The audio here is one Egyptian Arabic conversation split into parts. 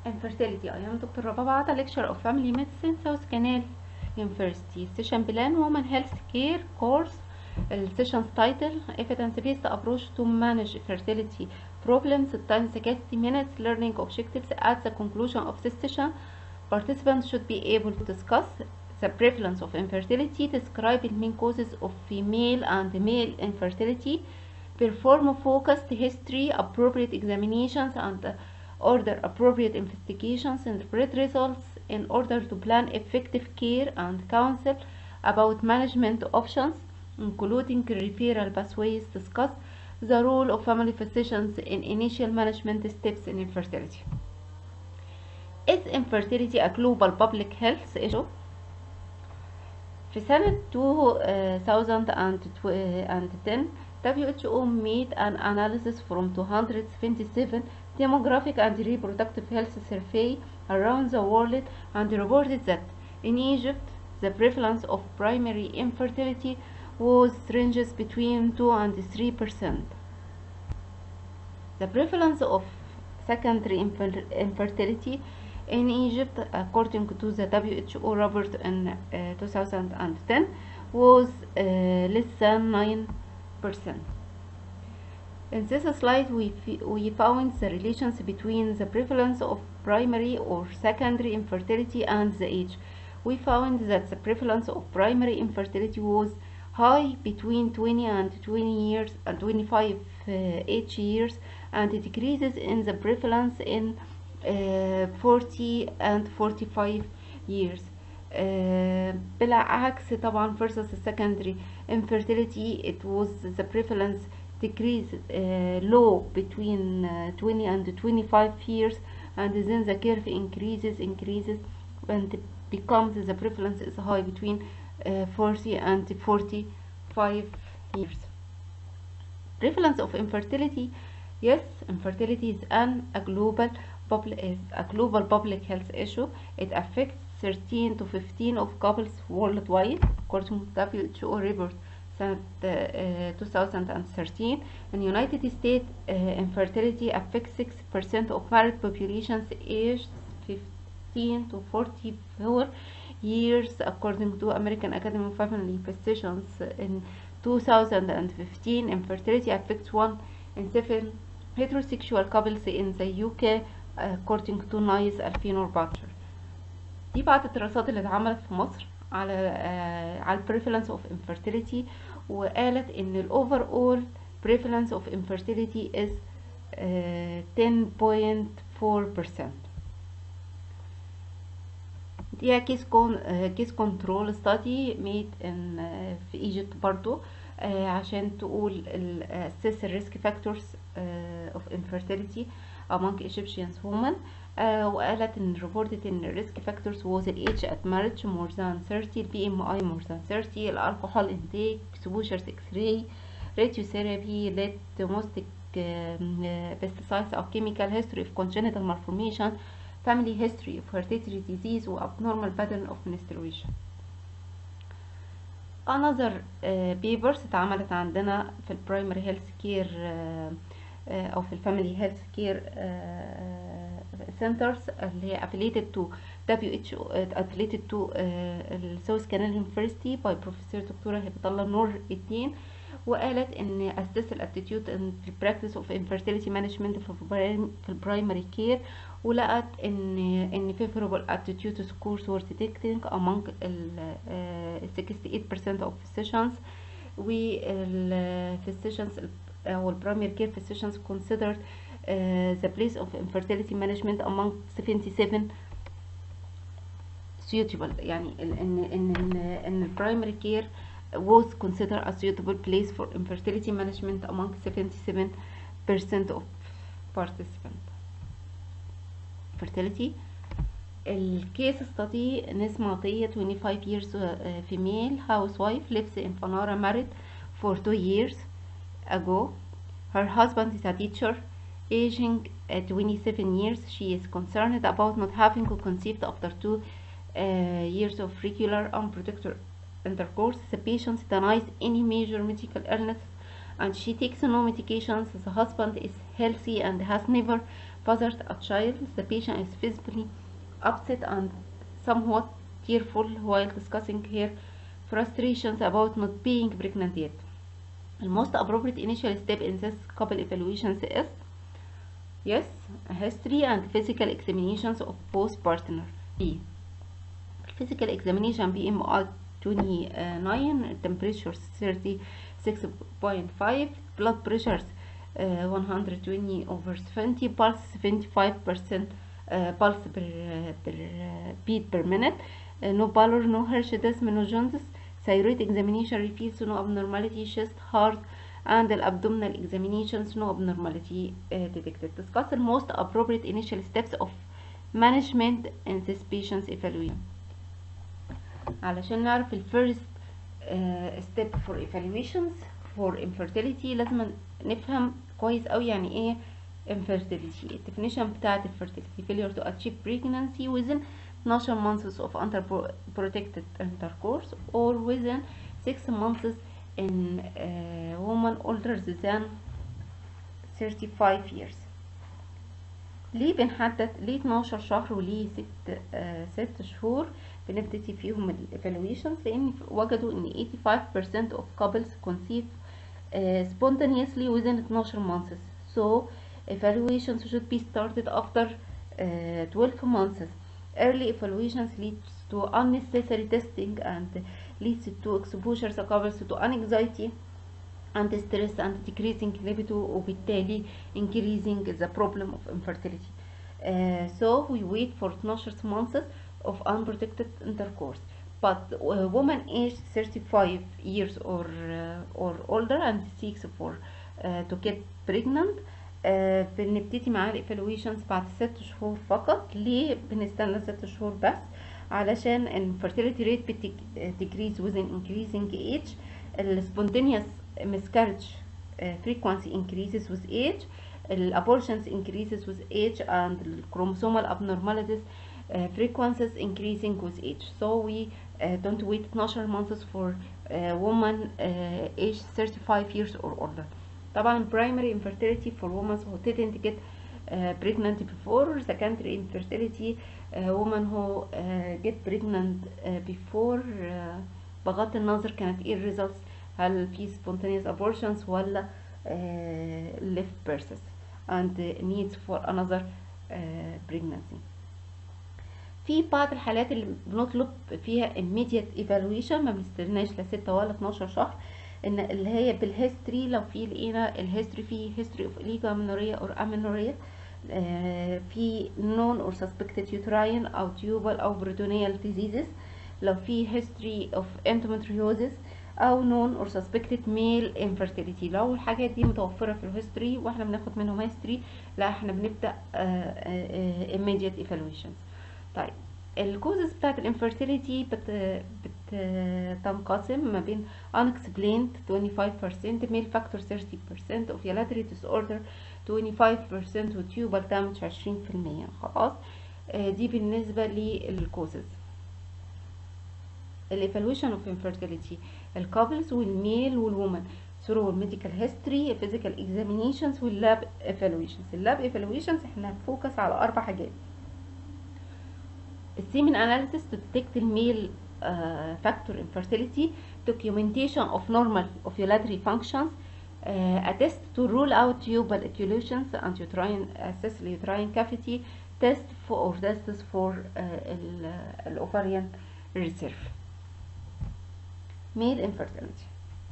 infertility I am Dr. Rababa Ata lecturer of family medicine South Canal University session plan women health care course السيشن's title evidence based approach to manage fertility problems time 60 minutes learning objectives at the conclusion of this session participants should be able to discuss the prevalence of infertility describe the main causes of female and male infertility perform focused history appropriate examinations and order appropriate investigations and spread results in order to plan effective care and counsel about management options including referral pathways discuss the role of family physicians in initial management steps in infertility is infertility a global public health issue في سنة 2010 WHO made an analysis from 277 demographic and reproductive health survey around the world and reported that in Egypt the prevalence of primary infertility was ranges between 2 and 3 percent. The prevalence of secondary infer infertility in Egypt, according to the WHO report in uh, 2010, was uh, less than 9 percent. In this slide, we, we found the relations between the prevalence of primary or secondary infertility and the age. We found that the prevalence of primary infertility was high between 20 and 20 years and 25 uh, age years and it decreases in the prevalence in uh, 40 and 45 years. Uh, بالعكس طبعا versus secondary infertility it was the prevalence decrease uh, low between uh, 20 and 25 years and then the curve increases increases and becomes the prevalence is high between uh, 40 and 45 years prevalence of infertility yes infertility is an a global public is a global public health issue it affects 13 to 15 of couples worldwide according to WHO report سنة uh, 2013 in United States uh, infertility affects 6% of married populations aged 15 to 44 years according to American Academy of Family Physicians in 2015 infertility affects 1 in 7 heterosexual couples in the UK according to NICE 2014 دي بعض الدراسات اللي اتعملت في مصر على آه على prevalence of infertility وقالت ان ال overall prevalence of infertility is آه 10.4% دي كيس كون كيس كنترول ستادي ميد ان في ايجيبت برضو آه عشان تقول assess risk factors of infertility among Egyptian women آه وقالت ان reported ان risk factors was the age at marriage more than 30 ال BMI more than 30 الالكحول intake exposure to x-ray radiotherapy lead domestic uh, pesticides or chemical history of congenital malformation family history of hereditary disease و abnormal pattern of menstruation another uh, papers اتعملت عندنا في البرايمري هيلث كير او في الفاميلي هيلث كير centers اللي هي affiliated to WHO uh, affiliated to uh, South Canal University by Professor دكتورة هبة الله نور الدين وقالت ان assess الاتيتيود في practice of infertility management في البرايمري كير ولقت ان ان favorable attitude scores were detecting among ال uh, 68% of physicians وال physicians او البرايمري كير physicians considered Uh, the place of infertility management among 77 suitable يعني ان ان ان البرايمري كير was considered a suitable place for infertility management among 77% of participants fertility الكيس study نسمة عطية 25 years uh, female housewife lives in Fanara married for two years ago her husband is a teacher aging at 27 years she is concerned about not having conceived after two uh, years of regular unprotected intercourse the patient denies any major medical illness and she takes no medications the husband is healthy and has never fathered a child. The patient is visibly upset and somewhat tearful while discussing her frustrations about not being pregnant yet. The most appropriate initial step in this couple evaluations is yes, history and physical examinations of both partners. B. Physical examination BMI 29, temperature 36.5, blood pressures uh, 120 over 70, pulse 75 percent uh, pulse per, per uh, beat per minute, uh, no pallor, no Hirschsprung, no jaundice, thyroid examination reveals no abnormality, chest, heart, and the abdominal examinations no abnormality uh, detected. Discuss the most appropriate initial steps of management in this patient's evaluation. علشان نعرف ال first uh, step for evaluations for infertility لازم نفهم كويس قوي يعني ايه infertility الديفينيشن بتاعت infertility failure to achieve pregnancy within 12 months of unprotected intercourse or within 6 months in a woman older than 35 years ليه بنحدد ليه 12 شهر وليه 6 آه 6 شهور بنبتدي فيهم الايفالويشنز لان وجدوا ان 85% of couples conceive uh, spontaneously within 12 months so evaluations should be started after uh, 12 months early evaluations leads to unnecessary testing and leads to exposure the couples to anxiety and stress and decreasing libido وبالتالي increasing the problem of infertility uh, so we wait for 12 months of unprotected intercourse but a woman aged 35 years or uh, or older and seeks for uh, to get pregnant uh, بنبتدي معاها الايفالويشنز بعد ست شهور فقط ليه بنستنى ست شهور بس علشان الفيرتيليتي ريت بتديكريز within increasing age السبونتينيوس miscarriage uh, frequency increases with age abortions increases with age and chromosomal abnormalities uh, frequencies increasing with age so we uh, don't wait 12 months for a woman uh, age 35 years or older طبعا primary infertility for women who didn't get uh, pregnant before secondary infertility uh, women who uh, get pregnant uh, before uh, بغض النظر كانت ايه الريزلتس هل في spontaneous abortions ولا uh, left births and uh, needs for another uh, pregnancy في بعض الحالات اللي بنطلب فيها immediate evaluation ما بنستناش لا 6 ولا 12 شهر ان اللي هي بالهيستوري لو في لقينا الهيستوري فيه هيستوري اوف illegal amenorrhea or amenorrhea آه في known or suspected uterine او tubal او peritoneal diseases لو في history of endometriosis او known or suspected male infertility لو الحاجات دي متوفرة في الهيستوري واحنا بناخد منهم هيستوري لا احنا بنبدأ آه آه immediate evaluations طيب الكوزز بتاعت الانفرتيليتي بت بتنقسم ما بين unexplained 25% male factor 30% ovulatory disorder 25% وتيوبال damage 20% خلاص دي بالنسبة للكوزز الايفالويشن اوف infertility الكابلز والميل والومن through الميديكال هيستوري physical examinations واللاب evaluations اللاب evaluations احنا هنفوكس على اربع حاجات السيمن analysis to detect the male uh, factor infertility documentation of normal ovulatory functions uh, a test to rule out tubal eculations and uterine assess the uterine cavity test for or tests for uh, ovarian reserve male infertility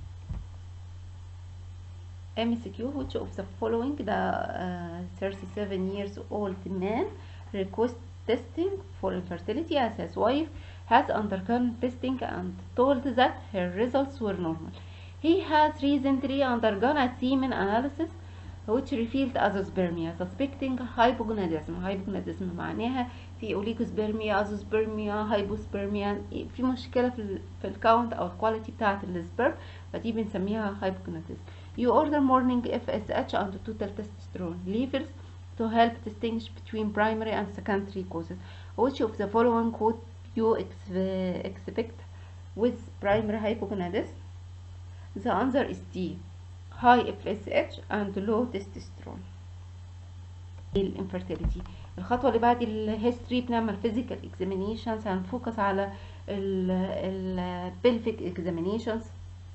MCQ which of the following the uh, 37 years old man request testing for infertility as his wife has undergone testing and told that her results were normal. He has recently undergone a semen analysis which revealed azoospermia suspecting hypogonadism hypogonadism معناها في اوليجوسبرميا ازوسبرميا هايبوسبرميا في مشكله في ال في الكاونت او الكواليتي بتاعه السبرم فدي بنسميها hypogonadism you order morning FSH and total testosterone levels to help distinguish between primary and secondary causes. Which of the following would you ex expect with primary hypogonadism? The answer is D. High FSH and low testosterone. الانفيرتيليتي الخطوه اللي بعد الهيستوري بنعمل فيزيكال اكزامينيشنز هنفوكس على البلفيك اكزامينيشنز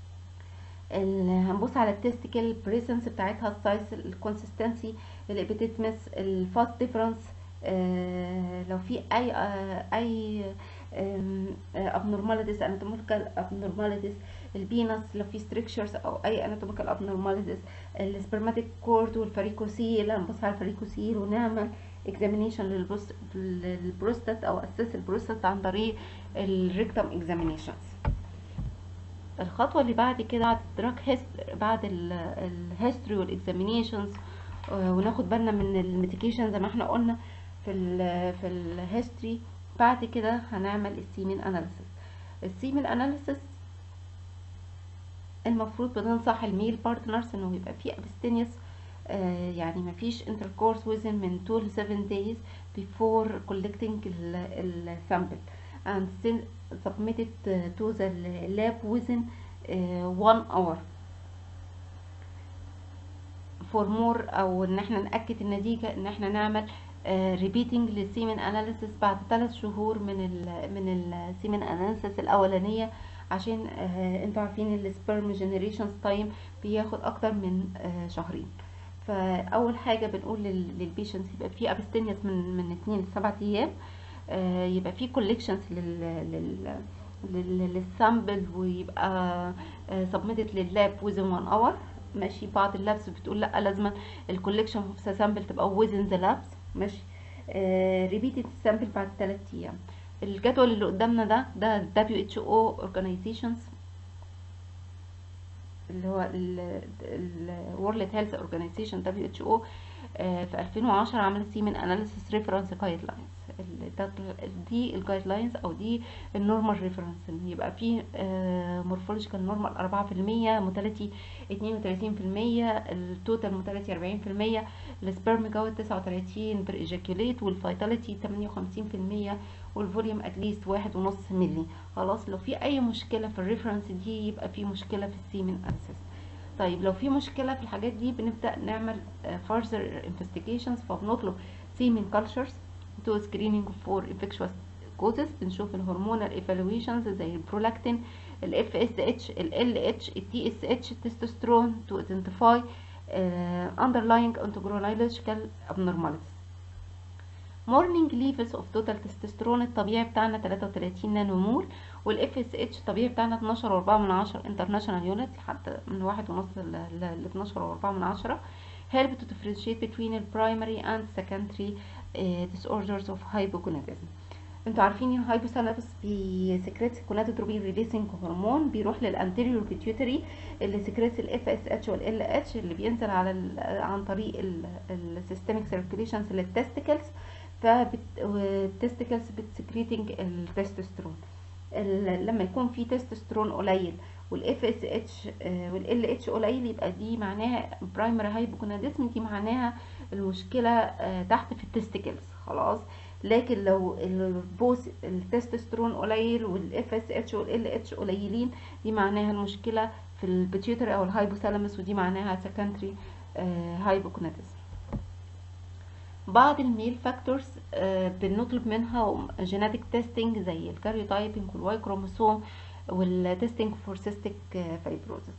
هنبص على التستيكل بريسنس بتاعتها السايز الكونسستنسي الابيتيتمس الفاست ديفرنس لو في اي آه اي abnormalities anatomical abnormalities البينس لو في strictures او اي anatomical abnormalities السبرماتيك كورد والفاريكوسيل هنبص على الفاريكوسيل ونعمل examination للبروستات او اساس البروستات عن طريق الريكتم examinations الخطوه اللي بعد كده بعد الدراج بعد الهيستوري والاكزامينيشنز وناخد بالنا من الميديكيشن زي ما احنا قلنا في ال في الهيستوري بعد كده هنعمل السيمين اناليسيس السيمين اناليسيس المفروض بننصح الميل بارتنرز انه يبقى فيه ابستينيوس آه يعني مفيش intercourse within من 2 ل 7 days before collecting السامبل and submitted to the lab within uh, one hour for more او ان احنا ناكد النتيجه ان احنا نعمل ريبيتنج للسيمن اناليسيس بعد 3 شهور من ال من السيمن اناليسيس الاولانيه عشان آه انتوا عارفين السبرم جنريشنز تايم بياخد اكتر من آه شهرين فاول حاجه بنقول للبيشنتس يبقى في ابستينيوس من من 2 ل 7 ايام آه يبقى في كوليكشنز لل لل للسامبل ويبقى سبميتد لللاب within 1 اور ماشي بعض اللابس بتقول لا لازم الكوليكشن اوف سامبل تبقى within the labs ماشي ريبيتد السامبل بعد 3 ايام الجدول اللي قدامنا ده ده WHO organizations اللي هو ال World Health Organization WHO في 2010 عملت سيمن اناليسيس ريفرنس جايد لاينز دي الجايد لاينز او دي النورمال ريفرنس يبقى في مورفولوجيكال نورمال 4% موتاليتي 32% التوتال موتاليتي 40% السبرم جوت 39 بر ايجاكيوليت والفيتاليتي 58% والفوليوم اتليست واحد ونص ملي خلاص لو في اي مشكله في الريفرنس دي يبقى في مشكله في السيمن انسيس طيب لو في مشكله في الحاجات دي بنبدا نعمل further investigations فبنطلب سيمن cultures تو screening for infectious causes بنشوف الهرمونال evaluations زي البرولاكتين ال FSH ال LH ال TSH التستوستيرون to identify uh, underlying endocrinological abnormalities morning levels of total testosterone الطبيعي بتاعنا 33 نانو مول وال FSH الطبيعي بتاعنا 12 و4 من 10 international unit حتى من واحد ونص ل 12 و4 من 10 help to differentiate between the primary and secondary uh, disorders of hypogonadism انتوا عارفين ان الهايبوثالاموس بيسكريت كوناتوتروبين ريليسنج هرمون بيروح للانتيريور بيتيوتري اللي سكريت الاف اس اتش والال اتش اللي بينزل على عن طريق السيستميك سيركيوليشنز للتستيكلز فالتستيكلز بتسكريتنج التستوستيرون لما يكون في تستوستيرون قليل والاف اس اتش والال اتش قليل يبقى دي معناها برايمري هايبوكوناديزم دي معناها المشكله تحت في التستيكلز خلاص لكن لو البوس التستوستيرون قليل والاف اس اتش والال اتش قليلين دي معناها المشكله في البيتيوتري او الهايبوثالاموس ودي معناها سكندري هايبوكوناديزم بعض الميل فاكتورز بنطلب منها جيناتيك تيستنج زي الكاريوتايبنج والواي كروموسوم والتستنج فور سيستيك فايبروزس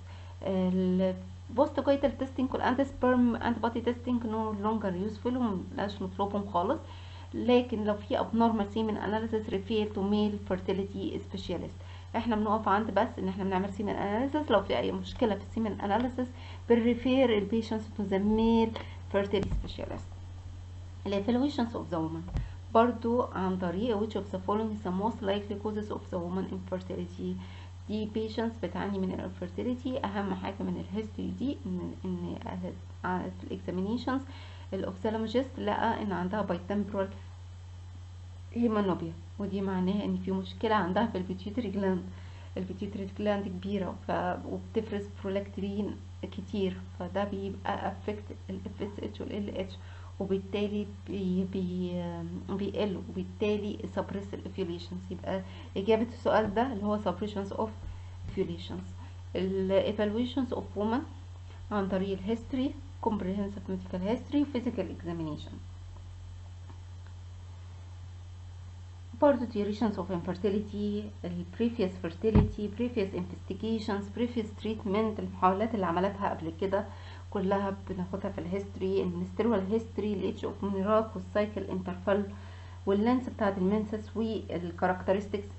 البوست كويتال تيستنج والانتي سبرم انتي بودي تيستنج نو لونجر يوسفول ومبقاش نطلبهم خالص لكن لو في abnormal semen analysis refer to male fertility specialist احنا بنقف عند بس ان احنا بنعمل semen analysis لو في اي مشكله في السيمن analysis بنريفير البيشنتس to the male fertility specialist evaluations of the woman برضو عن طريق which of the following is the most likely causes of the woman infertility دي patients بتعاني من الانفيرتيليتي اهم حاجه من الهيستوري دي ان ان في الاكزامينيشنز الاوفثالمولوجيست لقى ان عندها بايتمبرال هيمانوبيا ودي معناها ان في مشكله عندها في البيتيوتري جلاند البيتيوتري جلاند كبيره ف... وبتفرز برولاكتين كتير فده بيبقى افكت الاف اس اتش والال اتش وبالتالي بي بي بيقل وبالتالي سبريس الافيوليشنز يبقى اجابه السؤال ده اللي هو suppressions of effulations evaluations of women عن طريق الهيستوري comprehensive medical history physical examination برضه durations of infertility ال previous fertility previous investigations previous treatment المحاولات اللي عملتها قبل كده كلها بناخدها في الهيستوري المنسترول هيستوري الاتش اوف ميراك والسايكل انترفال واللينس بتاعت المنسس والكاركترستكس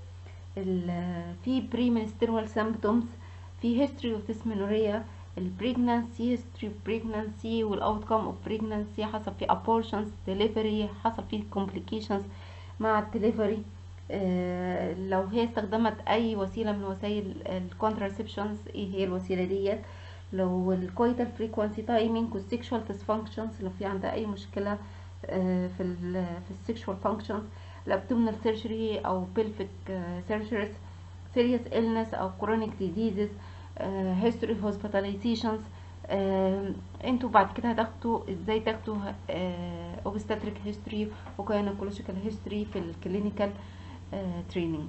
في بري منسترول سيمبتومز في هيستوري اوف ديسمنوريا البريجنانسي هيستوري بريجنانسي والاوتكم اوف بريجنانسي حصل فيه ابورشنز ديليفري حصل فيه كومبليكيشنز مع الدليفري آه لو هي استخدمت اي وسيله من وسائل الكونتراسبشنز ايه هي الوسيله ديت لو الكويتال فريكوانسي تايمينج والسيكشوال ديسفانكشنز لو في عندها اي مشكله آه في ال في السيكشوال فانكشنز الابدومينال سيرجري او بيلفيك سيرجريز سيريس illness او chronic diseases هيستوري uh, hospitalizations uh, انتوا بعد كده هتاخدوا ازاي تاخدوا اوبستاتريك هيستوري وكاينكولوجيكال هيستوري في الكلينيكال تريننج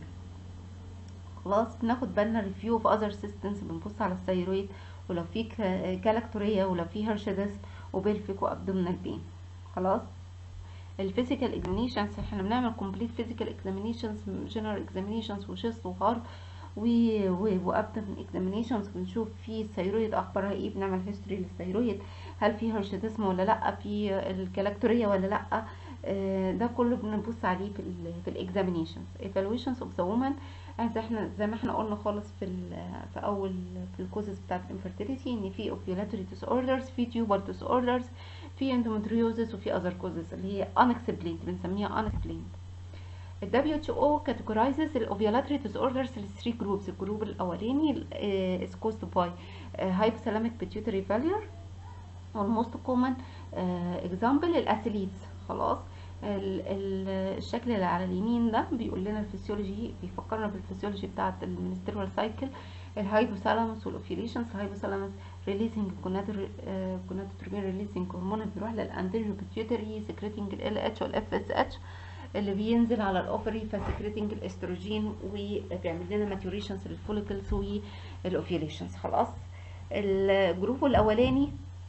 خلاص بناخد بالنا ريفيو اوف اذر سيستمز بنبص على الثيرويد ولو في كالاكتوريا ولو في هرشدس وبيلفيك وابدومينال بين خلاص الفيزيكال اكزامينيشنز احنا بنعمل كومبليت فيزيكال اكزامينيشنز جنرال اكزامينيشنز وشيست وهارت وابدن اكزامينيشنز بنشوف في الثيرويد اخبارها ايه بنعمل هيستوري للثيرويد هل في هرشدسم ولا لا في الكلاكتوريا ولا لا آه ده كله بنبص عليه في ال في الاكزامينيشنز evaluations اوف ذا وومن احنا زي ما احنا قلنا خالص في في اول في الكوزز بتاعت الانفيرتيليتي ان في اوفيولاتوري ديس اوردرز في تيوبر ديس اوردرز في اندومتريوزس وفي اذر كوزز اللي هي unexplained بنسميها unexplained ال WHO categorizes ال ovulatory disorders ل 3 groups الجروب الأولاني uh, is caused by uh, hypothalamic pituitary failure والmost common uh, example الأثليتس خلاص ال ال الشكل اللي على اليمين ده بيقول لنا الفسيولوجي بيفكرنا بالفسيولوجي بتاعة المنسترول سايكل الهايبوثالاموس والاوفيليشنز الهايبوثالاموس ريليزنج جونادوتروبين ريليزنج هرمون اللي بيروح للانتيريو بيتيوتري سكريتنج ال اتش والاف اس اتش اللي بينزل على الاوفري فسكريتنج الاستروجين وبيعمل لنا ماتوريشنز للفوليكلز والاوفيليشنز خلاص الجروب الاولاني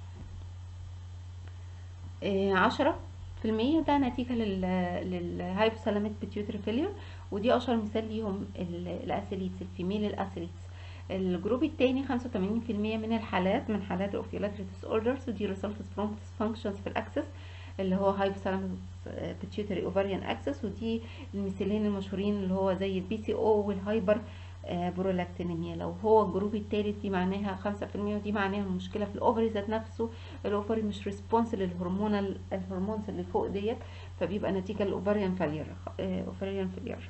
عشرة في المية ده نتيجة للهايبوثالاميك بيتيوتري فيلير ودي اشهر مثال ليهم الاسيليتس الفيميل الاسيليتس الجروب التاني خمسة وتمانين في المية من الحالات من حالات الاوفيولاتري ديس اوردرز ودي ريزلتس فروم ديسفانكشنز في الاكسس اللي هو هايبوثالاموس بيتيوتري اوفريان اكسس ودي المثالين المشهورين اللي هو زي البي سي او والهايبر برولاكتينيميا لو هو الجروب التالت دي معناها خمسة في المية ودي معناها المشكلة في الأوفري ذات نفسه الأوفري مش ريسبونس للهرمونال الهرمونز اللي فوق ديت فبيبقى نتيجة الأوفريان فالير أوفريان فالير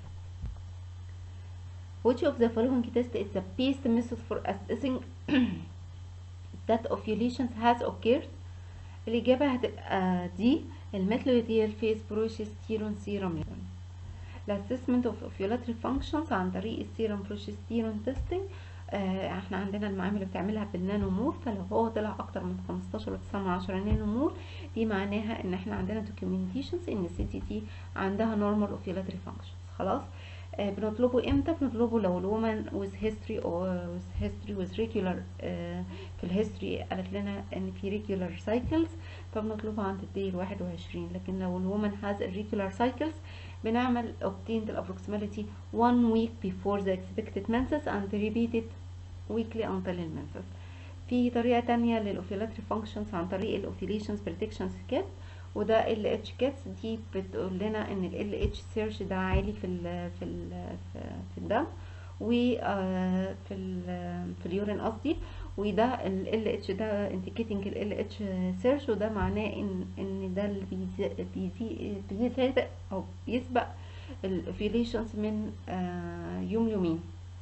Which of the following test is the best method for assessing that ovulation has occurred الإجابة هتبقى دي الميثلويديال فيس بروجستيرون سيروم الاسسمنت اوف اوفيولاتري فانكشنز عن طريق السيروم بروجستيرون تيستنج آه احنا عندنا المعامل اللي بتعملها بالنانو مول فلو هو طلع اكتر من 15 و9 نانو مول دي معناها ان احنا عندنا دوكيومنتيشنز ان السي تي تي عندها نورمال اوفيولاتري فانكشنز خلاص آه بنطلبه امتى بنطلبه لو الومن with history or with history with regular آه في الهيستوري قالت لنا ان في regular cycles فبنطلبه عند الدي الواحد وعشرين لكن لو الومن has irregular cycles بنعمل obtained approximately one week before the expected menses and repeat it weekly until المنسس في طريقة تانية للأوفيلاتري functions عن طريق الأوفيليشنز predictions kit وده ال اتش كيتس دي بتقول لنا ان ال اتش سيرش ده عالي في ال في ال في الدم و في ال في اليورين قصدي وده ال اتش ده indicating ال اتش سيرش وده معناه ان ان ده اللي بيزي بيسابق او بيسبق الاوفيليشنز من يوم يومين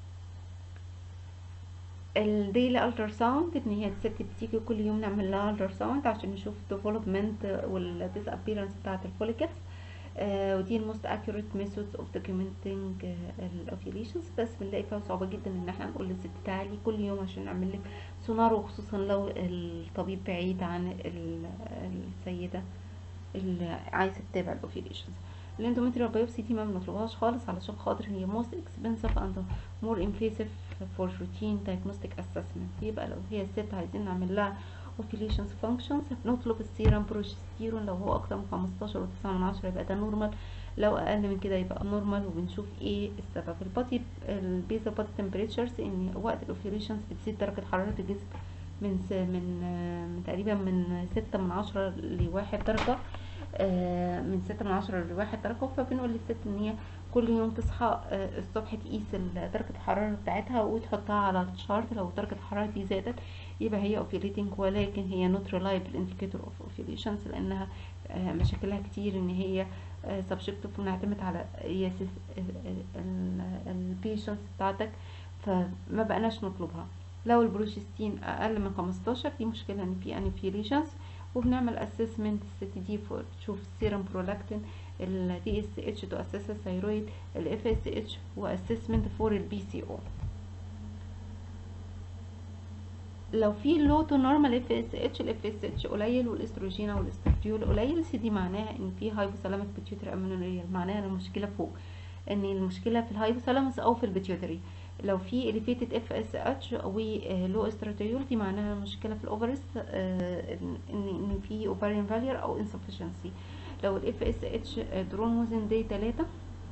الديلي الترا ساوند ان هي الست بتيجي كل يوم نعمل لها الترا ساوند عشان نشوف الديفلوبمنت والديس ابيرنس بتاعه الفوليكلز آه ودي الموست اكيوريت ميثودز اوف دوكيومنتنج الاوفيليشنز بس بنلاقي فيها صعوبه جدا ان احنا نقول للست تعالي كل يوم عشان نعمل لك سونار وخصوصا لو الطبيب بعيد عن السيده اللي عايزه تتابع الاوفيليشنز الاندوميتريال بايوبسي دي ما بنطلبهاش خالص علشان خاطر هي موست اكسبنسيف اند مور انفيسيف فور روتين دايجنوستيك اسسمنت يبقى لو هي الست عايزين نعمل لها ovulations functions بنطلب السيرم بروجستيرون لو هو اكتر من 15 و9 من عشرة يبقى ده نورمال لو اقل من كده يبقى نورمال وبنشوف ايه السبب البادي البيزا بادي تمبريتشرز ان وقت الاوفيوليشنز بتزيد درجه حراره الجسم من س من آه، من تقريبا من ستة من عشرة لواحد درجة آه، من ستة من عشرة لواحد درجة فبنقول للست ان هي كل يوم تصحى آه، الصبح تقيس ال- درجة الحرارة بتاعتها وتحطها على الشارت لو درجة الحرارة دي زادت يبقى هي ovulating ولكن هي not reliable indicator of ovulations لانها آه، مشاكلها كتير ان هي آه، subjective ونعتمد على قياس البيشنس بتاعتك فما بقناش نطلبها لو البروجستين اقل من 15 دي مشكله ان في انفيليشنز وبنعمل اسسمنت الست دي فور تشوف السيرم برولاكتين الدي اس اتش تو اسس الثيرويد الاف اس اتش واسسمنت فور البي سي او لو في لو تو نورمال اف اس اتش الاف اس اتش قليل والاستروجين او الاستراديول قليل سي دي معناها ان في هايبوثالاميك بيتيوتري امينوريا معناها ان المشكله فوق ان المشكله في الهايبوثالاموس او في البيتيوتري لو في elevated اف اس اتش ولو استراتيول دي معناها المشكله في الاوفرز ان ان في اوفرين فالير او insufficiency لو الاف اس اتش درون وزن دي 3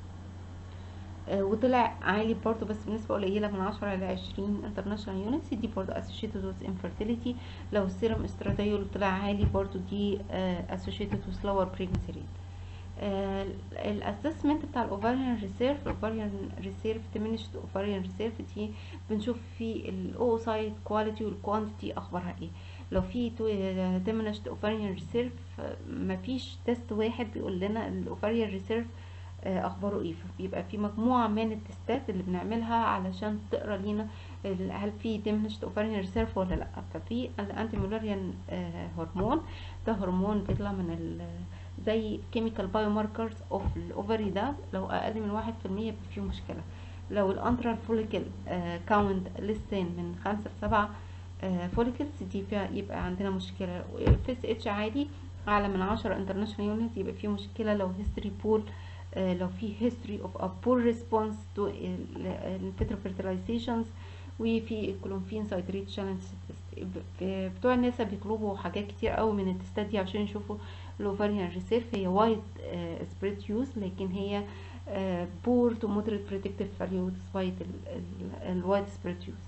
وطلع عالي برضه بس بنسبة قليلة من عشرة ل 20 international units دي برضه associated with infertility لو السيرم استراتيول طلع عالي برضه دي آه، associated with lower pregnancy rate الاسسمنت بتاع الاوفريان ريسيرف الاوفريان ريسيرف diminished اوفريان ريسيرف دي بنشوف في الاوسايت كواليتي والكوانتيتي اخبارها ايه لو في diminished اوفريان ريسيرف مفيش تيست واحد بيقول لنا الاوفريان ريسيرف اخباره ايه فبيبقى في مجموعه من التستات اللي بنعملها علشان تقرا لينا ال- هل في diminished اوفريان ريسيرف ولا لا ففي الانتي مولاريان هرمون ده هرمون بيطلع من ال زي كيميكال بايو ماركرز اوف الاوفري ده لو اقل من واحد في المية يبقى فيه مشكله لو الانترال فوليكل كاونت لسان من خمسة لسبعة فوليكلز دي فيها يبقى عندنا مشكله اف اتش عادي اعلى من عشرة انترناشونال يونت يبقى فيه مشكله لو هيستوري بول لو في history of a poor response to الفيترو fertilizations وفي الكلومفين سايتريت challenge test بتوع الناس بيطلبوا حاجات كتير قوي من التستات دي عشان يشوفوا الاوفريان ريسيرف هي وايد سبريد يوز لكن هي بور تو مودريت بريدكتيف فاليو ديسبايت الوايد سبريد يوز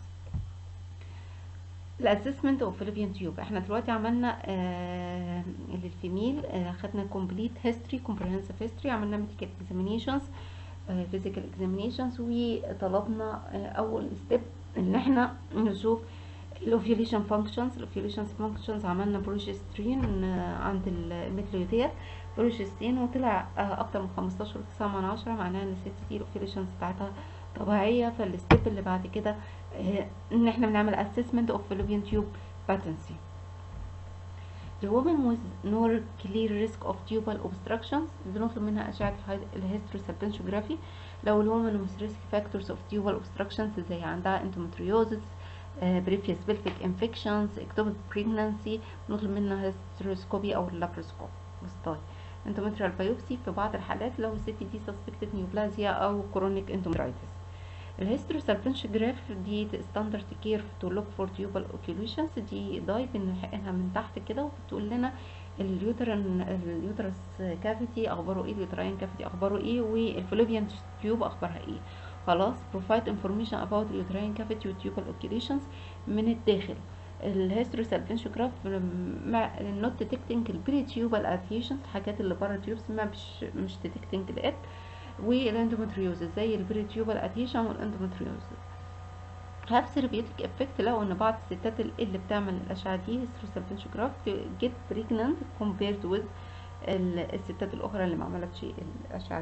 الاسسمنت اوف فيليبيان تيوب احنا دلوقتي عملنا آه للفيميل آه خدنا كومبليت هيستوري كومبريهنسيف هيستوري عملنا ميديكال اكزامينيشنز فيزيكال اكزامينيشنز وطلبنا آه اول ستيب ان احنا نشوف الاوفيوليشن فانكشنز الاوفيوليشن فانكشنز عملنا بروجسترين آه عند الميثليوتير بروجستين وطلع آه اكتر من 15 و9 من عشرة معناها ان الست دي الاوفيوليشنز بتاعتها طبيعيه فالستيب اللي بعد كده آه ان احنا بنعمل assessment of fallopian tube patency The woman with no clear risk of tubal obstructions بنطلب منها أشعة الهيستروسالبنشوجرافي لو الwoman with risk factors of tubal obstructions زي عندها endometriosis uh, previous pelvic infections ectopic pregnancy بنطلب منها هيستروسكوبي أو اللابروسكوب وسطاي endometrial biopsy في بعض الحالات لو الست دي suspected neoplasia أو chronic endometritis الهيستروسالبنشوجراف دي ستاندرد كير تو لوك فور تيوبال اوكيوليشنز دي داي بنحقنها من تحت كده وبتقول لنا اليوترن اليوترس كافيتي اخباره ايه اليوتراين كافيتي اخباره ايه والفلوبيان تيوب اخبارها ايه خلاص provide information about اليوتراين كافيتي والتيوبال اوكيوليشنز من الداخل الهيستروسالبنشوجراف نوت ديتكتنج البري تيوبال ادهيشنز الحاجات اللي بره التيوبس ما مش مش ديتكتنج الات والاندومتريوزس زي البريتيوبال ادهيشن والاندومتريوزس هاف ثيرابيوتيك افكت لو ان بعض الستات اللي بتعمل الاشعه دي هيستروسالبنشوجراف جيت بريجنانت كومبيرد وذ الستات الاخرى اللي ما عملتش الاشعه دي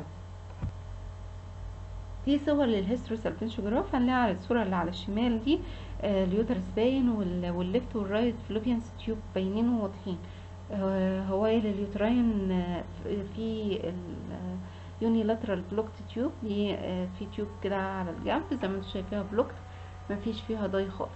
دي صور للهيستروسالبنشوجراف هنلاقي على الصوره اللي على الشمال دي آه اليوترس باين والليفت والرايت فلوبيانس تيوب باينين وواضحين آه هوايل اليوتراين آه في يونيلاترال بلوكت تيوب دي في تيوب كده على الجنب زي ما انتم شايفيها بلوكت مفيش فيها ضي خالص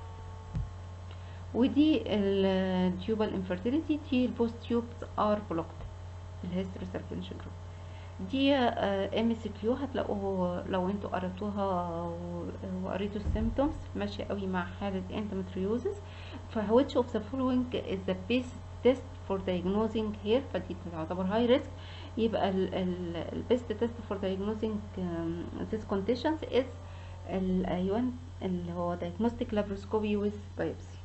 ودي التيوبال انفيرتيليتي دي البوست تيوبز ار بلوكت في الهيستروسالبنشوجراف دي ام اس كيو هتلاقوه لو انتوا قريتوها و- وقريتوا السيمتومز ماشيه قوي مع حاله endometriosis ف which of the following is the best test for diagnosing here فدي تعتبر high risk يبقى ال ال ال best test for diagnosing um, this conditions is الايوان اللي هو diagnostic laparoscopy with biopsy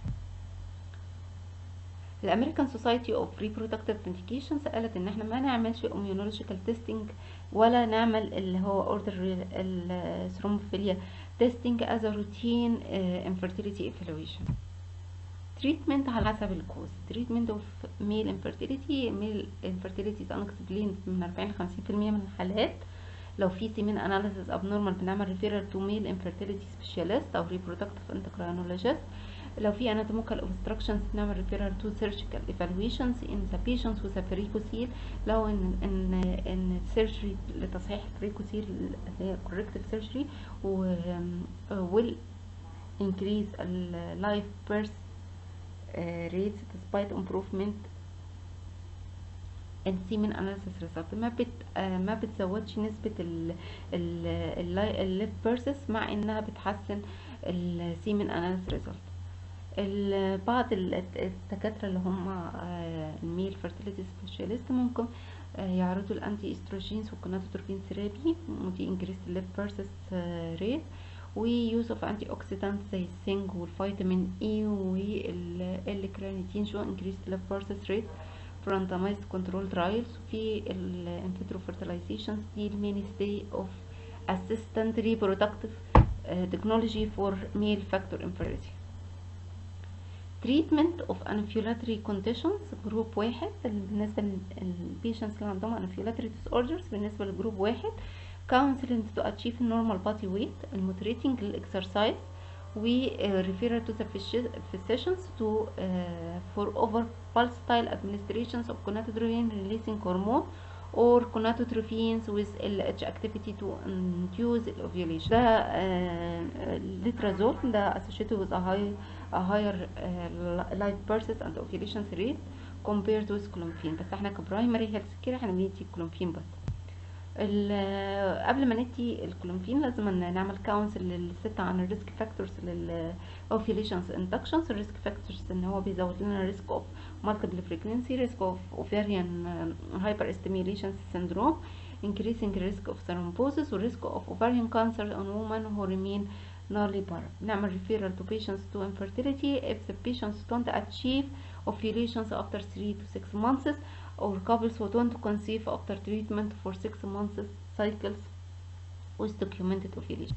الامريكان سوسايتي اوف ريبرودكتيف ميديكيشنز قالت ان احنا ما نعملش اميونولوجيكال تيستنج ولا نعمل اللي هو اوردر الثرومبوفيليا تيستنج از روتين انفيرتيليتي ايفالويشن تريتمنت على حسب الكوز تريتمنت اوف ميل انفيرتيليتي ميل انفيرتيليتي از انكسبليند من 40 ل 50% من الحالات لو في سيمين اناليسيس ابنورمال بنعمل ريفيرال تو ميل انفيرتيليتي سبيشاليست او ريبرودكتيف اندوكراينولوجيست لو في anatomical obstructions بنعمل referral to surgical evaluations in the patients with a varicocele لو ان ان ان surgery لتصحيح varicocele اللي هي corrective surgery و will increase ال life birth uh, rates despite improvement in semen analysis result ما بت آه، ما بتزودش نسبة ال ال ال live births مع انها بتحسن السيمن analysis result ال- بعض ال- الدكاترة اللي هم الميل فيرتيليتي سبيشاليست ممكن آه، يعرضوا الانتي استروجينز والكوناتوتروبين ثيرابي ودي انكريس الليف بيرسس ريت ويوز اوف انتي اوكسيدانت زي السينج والفيتامين اي والكرانيتين شو انكريس الليف بيرسس ريت في randomized control trials وفي الانفيترو fertilizations دي المين ستي اوف assistant reproductive آه، technology for male factor infertility treatment of anaphylatory conditions جروب واحد بالنسبة للبيشنتس اللي عندهم anaphylatory disorders بالنسبة لجروب واحد counseling to achieve normal body weight المودريتنج للإكسرسايز و uh, referral to the physi- physicians to uh, for over pulsatile administrations of gonadotropin releasing hormone or gonadotropins with LH activity to induce ovulation ده لترازول ده associated with a high a higher uh, life births and ovulation rate compared with clomfene بس احنا كبرايمري هيلث كير احنا بندي كلومفين بس ال- قبل ما ندي الكلومفين لازم ان نعمل كونسل للست عن الريسك فاكتورز للاوفيليشنز اندكشنز الريسك فاكتورز ان هو بيزود لنا ريسك اوف مالتيبل بريجنسي ريسك اوف اوفيريان هايبر استيميليشن syndrome increasing risk of thrombosis و risk of ovarian cancer on women who remain nulliparous نعمل referral to patients to infertility if the patients don't achieve ovulations after 3 to 6 months or couples who don't conceive after treatment for 6 months cycles with documented ovulation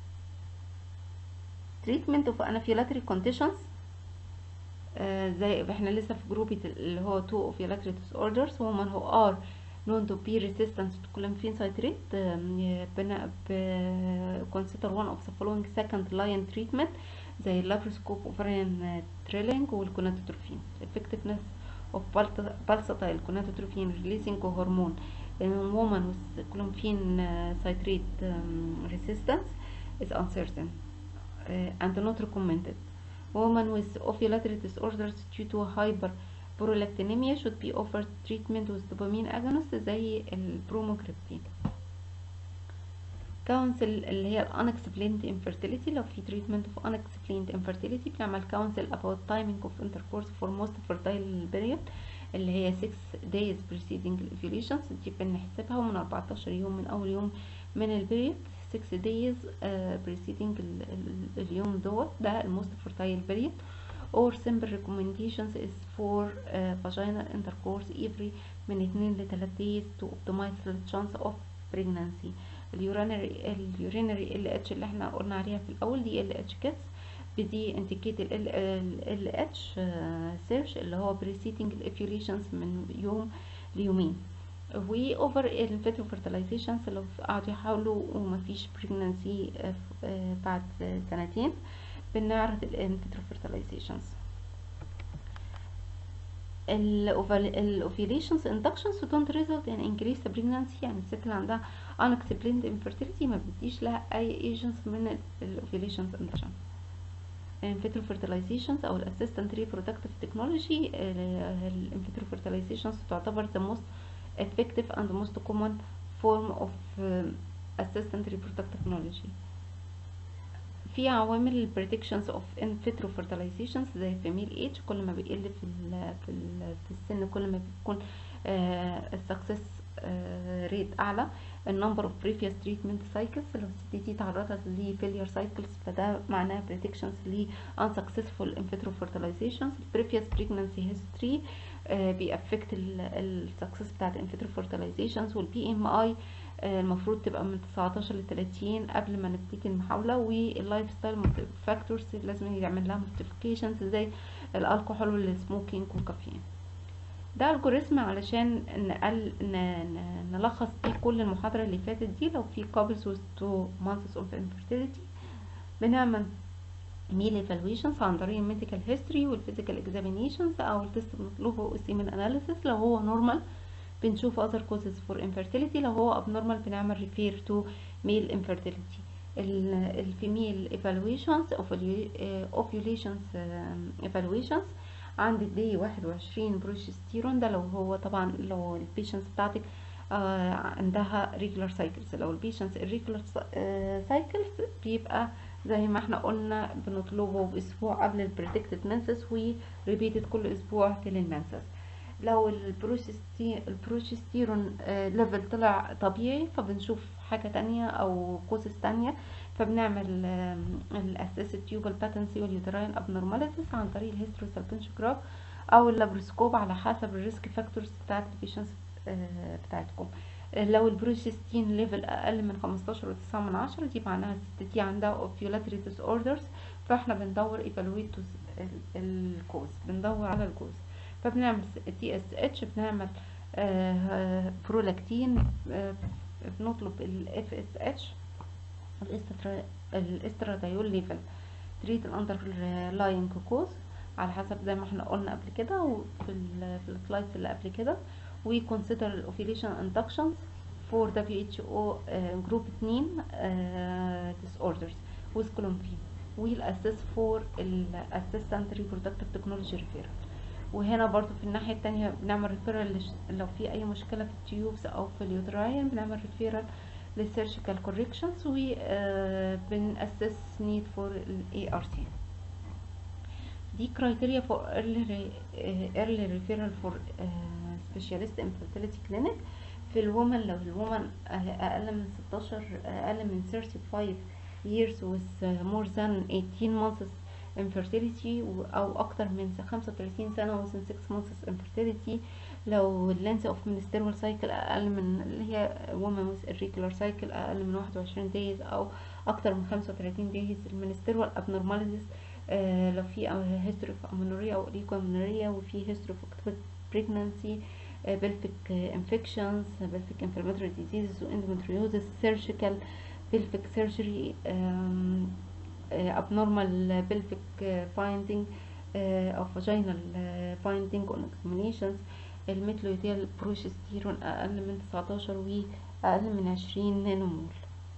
treatment of anaphylatory conditions آه، زي احنا لسه في جروب اللي هو two ovulatory disorders women who are known to be resistant to clomiphene citrate um, بن- ب- consider one of the following second line treatment زي اللابروسكوب ovarian drilling والكوناتوتروفين effectiveness of pulsatile pulsatile gonadotropin releasing hormone in women with clomiphene uh, citrate um, resistance is uncertain uh, and not recommended women with ovulatory disorders due to hyperprolactinemia should be offered treatment with dopamine agonist زي البروموكريبتين كونسل اللي هي unexplained infertility لو في treatment of unexplained infertility بنعمل counsel about timing of intercourse for most fertile period اللي هي 6 days preceding ovulations دي بنحسبها من 14 يوم من أول يوم من البريود 6 days uh, preceding ال ال اليوم دوت ده الموست fertile period or simple recommendations is for uh, vaginal intercourse every من 2 ل 3 days to optimize the chance of pregnancy اليورينري اليورينري ال اتش اللي احنا قلنا عليها في الاول دي ال اتش كيتس بدي انديكيت ال ال اتش سيرش اللي هو preceding الاوفيوليشنز من يوم ليومين و اوفر الفيترو fertilizations لو قعدوا يحاولوا ومفيش pregnancy آه، آه، بعد سنتين بنعرض الفيترو fertilizations الاوفيليشنز inductions don't result in increased pregnancy يعني الست اللي عندها unexplained infertility ما بتديش لها اي agents من الاوفيليشنز induction الانفيترو fertilizations او الاسيستنت reproductive technology الانفيترو fertilizations تعتبر the most effective and most common form of uh, assistant reproductive technology في عوامل predictions of in vitro fertilizations زي female age كل ما بيقل في ال في, ال في السن كل ما بيكون السكسس ريت اعلى النمبر اوف previous treatment cycles لو الست دي تعرضت ل failure cycles فده معناه predictions ل unsuccessful in vitro fertilizations previous pregnancy history بيأفكت السكسس بتاعت in vitro fertilizations والبي ام اي المفروض تبقى من 19 ل 30 قبل ما نبتدي المحاولة واللايف ستايل فاكتورز لازم يعمل لها موديفيكيشنز زي الكحول والسموكينج والكافيين ده الجوريزم علشان نقل نلخص بيه كل المحاضرة اللي فاتت دي لو في couples with two months of infertility بنعمل ميل ايفالويشنز عن طريق الميديكال هيستوري والفيزيكال اكزامينيشنز او التست بنطلبه سيمن اناليسيس لو هو نورمال بنشوف other causes for infertility لو هو abnormal بنعمل refer to male infertility الفيميل evaluations ovulations evaluations عند الدي واحد وعشرين بروجستيرون ده لو هو طبعا لو البيشنس بتاعتك آه عندها regular cycles لو البيشنس irregular cycles بيبقى زي ما احنا قلنا بنطلبه باسبوع قبل البريدكتد منسس وريبيتد كل اسبوع till المنسس لو البروجستيرون ليفل طلع طبيعي فبنشوف حاجة تانية او كوسس تانية فبنعمل الاساس التيوبال باتنسي واليوتراين ابنورماليتيز عن طريق الهيستروسالبنشوجراف او اللابروسكوب على حسب الريسك فاكتورز بتاعت البيشنس بتاعتكم لو البروجستين ليفل اقل من 15 وتسعة من عشرة دي معناها الست دي عندها اوفيولاتري ديس اوردرز فاحنا بندور ايفالويت الكوز بندور على الكوز فبنعمل تي اس اتش بنعمل برولاكتين بنطلب الاف اس اتش الاسترادايول ليفل تريد الاندر لاين كوز على حسب زي ما احنا قلنا قبل كده وفي ال في السلايدز اللي قبل كده we consider الاوفيليشن inductions for WHO uh, group 2 uh, disorders with clomfene we'll assess for assistant reproductive technology referral وهنا برضو في الناحية التانية بنعمل ريفيرال لو في أي مشكلة في التيوبس أو في اليوتراين بنعمل ريفيرال للسيرجيكال كوريكشنز و بنأسس نيد فور ال ART دي criteria for early, early referral for specialist infertility clinic في الومن لو الومن أقل من 16 أقل من 35 years with more than 18 months infertility أو أكتر من 35 سنة within 6 months infertility لو length of menstrual cycle أقل من اللي هي woman with irregular cycle أقل من 21 days أو أكتر من 35 days المنسترول abnormalities آه لو في history of amenorrhea أو oligoamenorrhea وفي history of ectopic pregnancy آه pelvic infections pelvic inflammatory diseases endometriosis surgical pelvic surgery آه abnormal pelvic finding أو vaginal finding on examinations الميتلويديال بروجستيرون أقل من 19 وأقل من 20 نانومول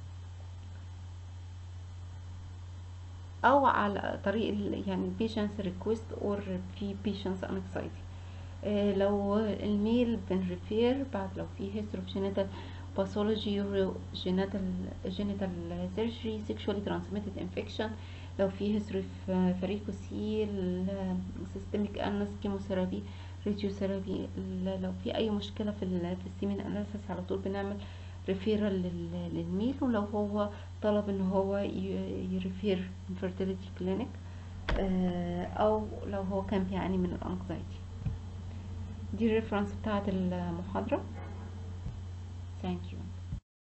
أو على طريق يعني patients request or في patients anxiety لو الميل بنريفير بعد لو في history of genital pathology genital genital surgery sexually transmitted infection لو في history في varicocele systemic illness chemotherapy راديوثيرابي لو في اي مشكله في في السيمين اناليسيس على طول بنعمل ريفيرال للميل ولو هو طلب ان هو يريفير انفيرتيليتي كلينيك او لو هو كان بيعاني من الانكزايتي دي الريفرنس بتاعه المحاضره ثانك يو